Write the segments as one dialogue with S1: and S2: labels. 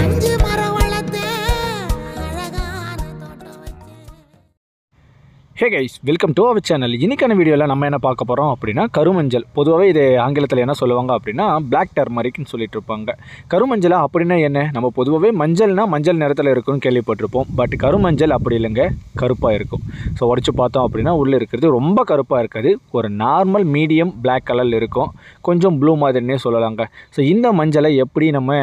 S1: அஞ்சு மரம் வளர்த்தேன் அழகான தோட்டம் வச்சேன்
S2: hey guys welcome to our channel இன்னைக்கான வீடியோவில் நம்ம என்ன பார்க்க போகிறோம் அப்படின்னா கருமஞ்சள் பொதுவாகவே இது ஆங்கிலத்தில் என்ன சொல்லுவாங்க அப்படின்னா பிளாக் டர்மரிக்னு சொல்லிட்டு இருப்பாங்க கருமஞ்சளா அப்படின்னா என்ன நம்ம பொதுவாகவே மஞ்சள்னா மஞ்சள் நிறத்தில் இருக்கும்னு கேள்விப்பட்டிருப்போம் பட் கருமஞ்சள் அப்படி இல்லைங்க கருப்பாக இருக்கும் ஸோ உடச்சி பார்த்தோம் அப்படின்னா உள்ளே இருக்கிறது ரொம்ப கருப்பாக இருக்காது ஒரு நார்மல் மீடியம் பிளாக் கலரில் இருக்கும் கொஞ்சம் ப்ளூ மாதிரினே சொல்லலாங்க ஸோ இந்த மஞ்சளை எப்படி நம்ம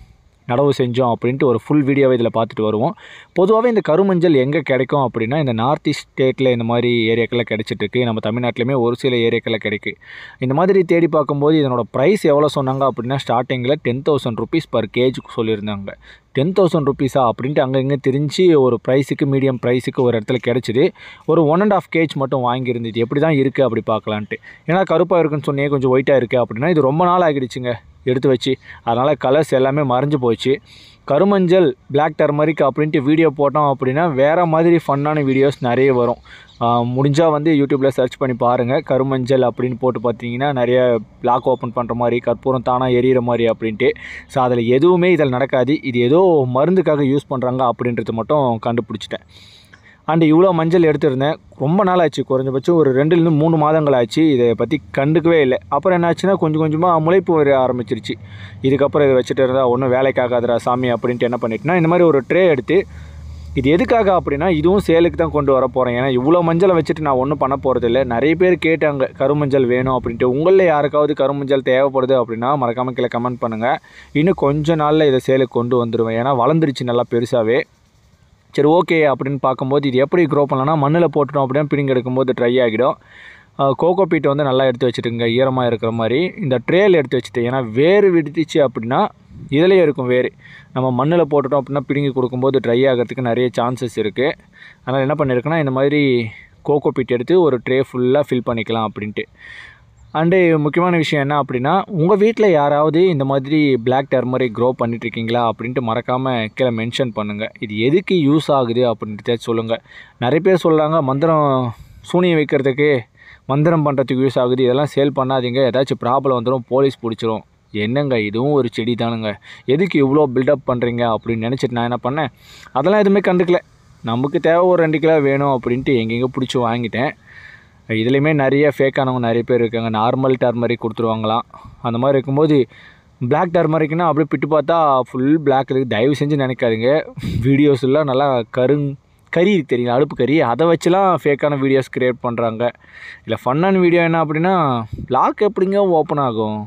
S2: நடவு செஞ்சோம் அப்படின்ட்டு ஒரு ஃபுல் வீடியோவை இதில் பார்த்துட்டு வருவோம் பொதுவாகவே இந்த கருமஞ்சள் எங்கே கிடைக்கும் அப்படின்னா இந்த நார்த் ஈஸ்ட் ஸ்டேட்டில் இந்த மாதிரி ஏரியாக்களில் கிடைச்சிட்டு இருக்கு நம்ம தமிழ்நாட்டிலையுமே ஒரு சில ஏரியாக்களில் கிடைக்கு இந்த மாதிரி தேடி பார்க்கும்போது இதனோட ப்ரைஸ் எவ்வளோ சொன்னாங்க அப்படின்னா ஸ்டார்டிங்கில் டென் தௌசண்ட் ருபீஸ் பர் கேஜுக்கு சொல்லியிருந்தாங்க டென் தௌசண்ட் ருபீஸா அப்படின்ட்டு அங்கே இங்கே தெரிஞ்சு ஒரு ப்ரைஸுக்கு மீடியம் ப்ரைஸுக்கு ஒரு இடத்துல கிடச்சிது ஒரு ஒன் அண்ட் ஆஃப் கேஜ் மட்டும் வாங்கியிருந்தது எப்படி தான் இருக்குது அப்படி பார்க்கலான்ட்டு ஏன்னா கருப்பாக இருக்குன்னு சொன்னே கொஞ்சம் ஒயிட்டாக இருக்குது அப்படின்னா இது ரொம்ப நாள் ஆகிடுச்சுங்க எடுத்து வச்சு அதனால் கலர்ஸ் எல்லாமே மறைஞ்சு போச்சு கருமஞ்சள் பிளாக் டர்மரிக் அப்படின்ட்டு வீடியோ போட்டோம் அப்படின்னா வேறு மாதிரி ஃபன்னான வீடியோஸ் நிறைய வரும் முடிஞ்சால் வந்து யூடியூப்பில் சர்ச் பண்ணி பாருங்கள் கருமஞ்சள் அப்படின்னு போட்டு பார்த்தீங்கன்னா நிறைய பிளாக் ஓப்பன் பண்ணுற மாதிரி கற்பூரம் தானாக எரியிற மாதிரி அப்படின்ட்டு ஸோ அதில் எதுவுமே இதில் நடக்காது இது ஏதோ மருந்துக்காக யூஸ் பண்ணுறாங்க அப்படின்றது மட்டும் கண்டுபிடிச்சிட்டேன் அண்ட் இவ்வளோ மஞ்சள் எடுத்திருந்தேன் ரொம்ப நாள் ஆச்சு குறைஞ்சபட்சம் ஒரு ரெண்டுலேருந்து மூணு மாதங்கள் ஆச்சு இதை பற்றி கண்டுக்கவே இல்லை அப்புறம் என்னாச்சுன்னா கொஞ்சம் கொஞ்சமாக முளைப்பு வர ஆரம்பிச்சிருச்சு இதுக்கப்புறம் இதை வச்சுட்டு இருந்தால் ஒன்றும் வேலைக்காகாதரா சாமி அப்படின்ட்டு என்ன பண்ணிட்டேன்னா இந்த மாதிரி ஒரு ட்ரே எடுத்து இது எதுக்காக அப்படின்னா இதுவும் சேலுக்கு தான் கொண்டு வர போகிறேன் ஏன்னா இவ்வளோ மஞ்சளை வச்சுட்டு நான் ஒன்றும் பண்ண போகிறதில்ல நிறைய பேர் கேட்டாங்க கருமஞ்சள் வேணும் அப்படின்ட்டு உங்களில் யாருக்காவது கருமஞ்சள் தேவைப்படுது அப்படின்னா மறக்காமல் கீழே கமெண்ட் பண்ணுங்கள் இன்னும் கொஞ்ச நாளில் இதை சேலுக்கு கொண்டு வந்துடுவேன் ஏன்னா வளர்ந்துருச்சு நல்லா பெருசாகவே சரி ஓகே அப்படின்னு பார்க்கும்போது இது எப்படி க்ரோ பண்ணலாம்னா மண்ணில் போட்டுட்டோம் அப்படின்னா பிடிங்க எடுக்கும்போது ட்ரை ஆகிடும் கோகோ பீட் வந்து நல்லா எடுத்து வச்சுட்டுங்க ஈரமாக இருக்கிற மாதிரி இந்த ட்ரேயில் எடுத்து வச்சுட்டு ஏன்னா வேர் விடுத்துச்சு அப்படின்னா இதிலேயே இருக்கும் வேர் நம்ம மண்ணில் போட்டுட்டோம் அப்படின்னா பிடுங்கி கொடுக்கும்போது ட்ரை ஆகிறதுக்கு நிறைய சான்சஸ் இருக்குது அதனால் என்ன பண்ணியிருக்கேன்னா இந்த மாதிரி கோகோ பீட் எடுத்து ஒரு ட்ரே ஃபுல்லாக ஃபில் பண்ணிக்கலாம் அப்படின்ட்டு அண்டு முக்கியமான விஷயம் என்ன அப்படின்னா உங்கள் வீட்டில் யாராவது இந்த மாதிரி பிளாக் டர்மரிக் க்ரோ பண்ணிட்டுருக்கீங்களா அப்படின்ட்டு மறக்காமல் கீழே மென்ஷன் பண்ணுங்கள் இது எதுக்கு யூஸ் ஆகுது அப்படின்ட்டு சொல்லுங்கள் நிறைய பேர் சொல்கிறாங்க மந்திரம் சூனியம் வைக்கிறதுக்கு மந்திரம் பண்ணுறதுக்கு யூஸ் ஆகுது இதெல்லாம் சேல் பண்ணாதீங்க ஏதாச்சும் ப்ராப்ளம் வந்துடும் போலீஸ் பிடிச்சிரும் என்னங்க இதுவும் ஒரு செடி தானுங்க எதுக்கு இவ்வளோ பில்டப் பண்ணுறீங்க அப்படின்னு நினச்சிட்டு நான் என்ன பண்ணேன் அதெல்லாம் எதுவுமே கண்டுக்கல நமக்கு தேவை ஒரு ரெண்டு கிலோ வேணும் அப்படின்ட்டு எங்கெங்கே பிடிச்சி வாங்கிட்டேன் இதுலேயுமே நிறைய ஃபேக்கானவங்க நிறைய பேர் இருக்காங்க நார்மல் டர்மரிக் கொடுத்துருவாங்களாம் அந்த மாதிரி இருக்கும்போது பிளாக் டர்மரிக்னா அப்படியே பிட்டு பார்த்தா ஃபுல் பிளாக் இருக்குது தயவு செஞ்சு நினைக்காதீங்க வீடியோஸ் எல்லாம் நல்லா கருங் கறி இருக்கு தெரியுங்களா அடுப்பு கறி அதை வச்சுலாம் ஃபேக்கான வீடியோஸ் க்ரியேட் பண்ணுறாங்க இல்லை ஃபன்னான வீடியோ என்ன அப்படின்னா லாக் எப்படிங்க ஓப்பன் ஆகும்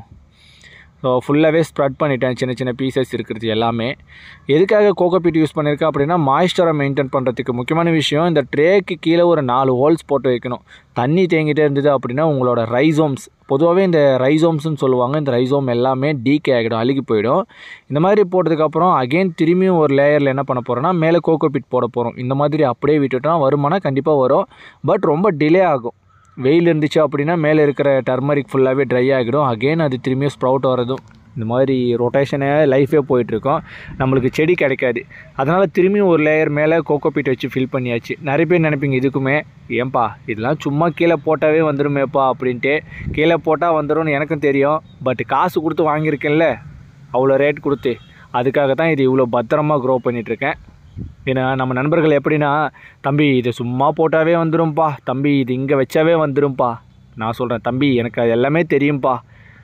S2: ஸோ ஃபுல்லாகவே ஸ்ப்ரெட் பண்ணிட்டேன் சின்ன சின்ன பீசஸ் இருக்கிறது எல்லாமே எதுக்காக கோகோபீட் யூஸ் பண்ணியிருக்கேன் அப்படின்னா மாய்ஸ்டரை மெயின்டைன் பண்ணுறதுக்கு முக்கியமான விஷயம் இந்த ட்ரேக்கு கீழே ஒரு நாலு ஹோல்ஸ் போட்டு வைக்கணும் தண்ணி தேங்கிட்டே இருந்தது அப்படின்னா உங்களோட ரைசோம்ஸ் பொதுவாகவே இந்த ரைசோம்ஸ்னு சொல்லுவாங்க இந்த ரைசோம் எல்லாமே டீகே ஆகிடும் அழுகி போயிடும் இந்த மாதிரி போட்டதுக்கப்புறம் அகெயின் திரும்பியும் ஒரு லேயரில் என்ன பண்ண போகிறோன்னா மேலே கோகோபீட் போட போகிறோம் இந்த மாதிரி அப்படியே விட்டுட்டோம் வருமானா கண்டிப்பாக வரும் பட் ரொம்ப டிலே ஆகும் வெயில் இருந்துச்சு அப்படின்னா மேலே இருக்கிற டர்மரிக் ஃபுல்லாகவே ட்ரை ஆகிடும் அகெயின் அது திரும்பியும் ஸ்ப்ரவுட் வரதும் இந்த மாதிரி ரொட்டேஷனே லைஃபே போயிட்டுருக்கோம் நம்மளுக்கு செடி கிடைக்காது அதனால் திரும்பியும் ஒரு லேயர் மேலே கோகோபீட் வச்சு ஃபில் பண்ணியாச்சு நிறைய பேர் நினைப்பீங்க இதுக்குமே ஏன்பா இதெல்லாம் சும்மா கீழே போட்டாவே வந்துடுமேப்பா அப்படின்ட்டு கீழே போட்டால் வந்துடும்னு எனக்கும் தெரியும் பட் காசு கொடுத்து வாங்கியிருக்கேன்ல அவ்வளோ ரேட் கொடுத்து அதுக்காக தான் இது இவ்வளோ பத்திரமா க்ரோ பண்ணிகிட்ருக்கேன் ஏன்னா நம்ம நண்பர்கள் எப்படின்னா தம்பி இது சும்மா போட்டாவே வந்துடும்பா தம்பி இது இங்கே வச்சாவே வந்துடும்பா நான் சொல்கிறேன் தம்பி எனக்கு அது எல்லாமே தெரியும்ப்பா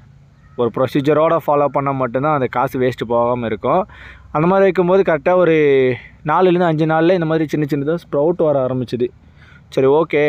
S2: ஒரு ப்ரொசீஜரோடு ஃபாலோ பண்ணால் மட்டும்தான் அந்த காசு வேஸ்ட்டு போகாமல் இருக்கும் அந்த மாதிரி வைக்கும்போது கரெக்டாக ஒரு நாலுலேருந்து அஞ்சு நாளில் இந்த மாதிரி சின்ன சின்னதாக ஸ்ப்ரவுட் வர ஆரம்பிச்சுது சரி ஓகே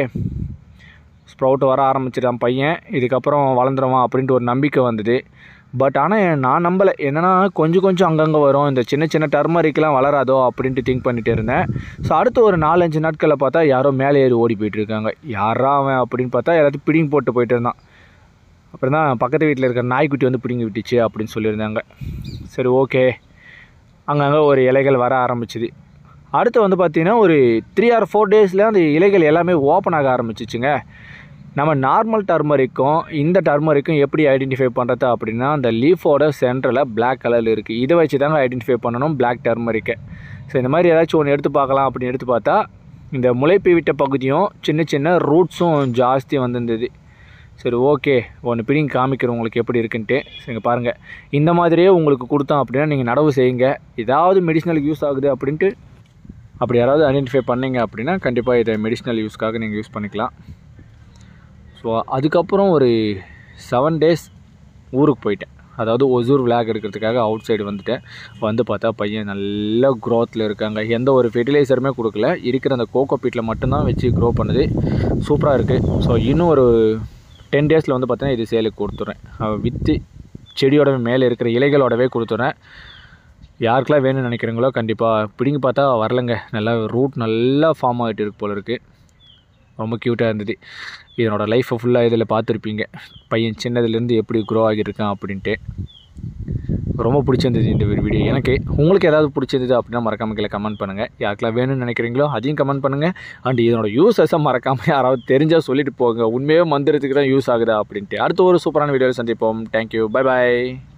S2: ஸ்ப்ரவுட் வர ஆரம்பிச்சிட்டான் பையன் இதுக்கப்புறம் வளர்ந்துருவான் அப்படின்ட்டு ஒரு நம்பிக்கை வந்தது பட் ஆனால் நான் நம்பலை என்னென்னா கொஞ்சம் கொஞ்சம் அங்கங்கே வரும் இந்த சின்ன சின்ன டர்மரிக்கெலாம் வளராதோ அப்படின்ட்டு திங்க் பண்ணிட்டு இருந்தேன் ஸோ அடுத்து ஒரு நாலஞ்சு நாட்களில் பார்த்தா யாரோ மேலே ஏறி ஓடி போயிட்டு இருக்காங்க யாரா அவன் அப்படின்னு பார்த்தா எல்லாத்தையும் பிடிங்கி போட்டு போயிட்டு இருந்தான் அப்புறம் தான் பக்கத்து வீட்டில் இருக்கிற நாய்க்குட்டி வந்து பிடிங்கி விட்டுச்சு அப்படின்னு சொல்லியிருந்தாங்க சரி ஓகே அங்கங்கே ஒரு இலைகள் வர ஆரம்பிச்சுது அடுத்து வந்து பார்த்திங்கன்னா ஒரு த்ரீ ஆர் ஃபோர் டேஸில் அந்த இலைகள் எல்லாமே ஓப்பன் ஆக ஆரம்பிச்சிச்சுங்க நம்ம நார்மல் டர்மரிக்கும் இந்த டர்மரிக்கும் எப்படி ஐடென்டிஃபை பண்ணுறது அப்படின்னா அந்த லீஃபோட சென்டரில் பிளாக் கலரில் இருக்குது இதை வச்சு தாங்க ஐடென்டிஃபை பண்ணணும் பிளாக் டர்மரிக்கை ஸோ இந்த மாதிரி ஏதாச்சும் ஒன்று எடுத்து பார்க்கலாம் அப்படின்னு எடுத்து பார்த்தா இந்த முளைப்பு விட்ட பகுதியும் சின்ன சின்ன ரூட்ஸும் ஜாஸ்தி வந்திருந்தது சரி ஓகே ஒன்று பிடிங்கி காமிக்கிறோம் உங்களுக்கு எப்படி இருக்குன்ட்டு சரிங்க பாருங்கள் இந்த மாதிரியே உங்களுக்கு கொடுத்தோம் அப்படின்னா நீங்கள் நடவு செய்யுங்க ஏதாவது மெடிசனலுக்கு யூஸ் ஆகுது அப்படின்ட்டு அப்படி யாராவது ஐடென்டிஃபை பண்ணீங்க அப்படின்னா கண்டிப்பாக இதை மெடிஷ்னல் யூஸ்க்காக நீங்கள் யூஸ் பண்ணிக்கலாம் ஸோ அதுக்கப்புறம் ஒரு செவன் டேஸ் ஊருக்கு போயிட்டேன் அதாவது ஒசூர் விளாக் இருக்கிறதுக்காக அவுட் சைடு வந்துட்டேன் வந்து பார்த்தா பையன் நல்ல க்ரோத்தில் இருக்காங்க எந்த ஒரு ஃபெர்டிலைசருமே கொடுக்கல இருக்கிற அந்த கோகோ பீட்டில் மட்டும்தான் வச்சு க்ரோ பண்ணுது சூப்பராக இருக்குது ஸோ இன்னும் ஒரு டென் டேஸில் வந்து பார்த்தீங்கன்னா இது சேலுக்கு கொடுத்துட்றேன் வித்து செடியோட மேலே இருக்கிற இலைகளோடவே கொடுத்துட்றேன் யாருக்கெல்லாம் வேணும்னு நினைக்கிறீங்களோ கண்டிப்பாக பிடிங்கி பார்த்தா வரலங்க நல்லா ரூட் நல்லா ஃபார்ம் ஆகிட்டு இருக்கு போல இருக்குது ரொம்ப க்யூட்டாக இருந்தது இதனோட லைஃப்பை ஃபுல்லாக இதில் பார்த்துருப்பீங்க பையன் சின்னதுலேருந்து எப்படி க்ரோ ஆகியிருக்கான் அப்படின்ட்டு ரொம்ப பிடிச்சிருந்தது இந்த ஒரு வீடியோ எனக்கு உங்களுக்கு ஏதாவது பிடிச்சிருந்தது அப்படின்னா மறக்காம கீழே கமெண்ட் பண்ணுங்கள் யாருக்கெல்லாம் வேணும்னு நினைக்கிறீங்களோ அதையும் கமெண்ட் பண்ணுங்கள் அண்ட் இதனோட யூஸஸை மறக்காமல் யாராவது தெரிஞ்சால் சொல்லிட்டு போங்க உண்மையாக மந்திரத்துக்கு தான் யூஸ் ஆகுதா அப்படின்ட்டு அடுத்த ஒரு சூப்பரான வீடியோவில் சந்திப்போம் தேங்க்யூ பை பாய்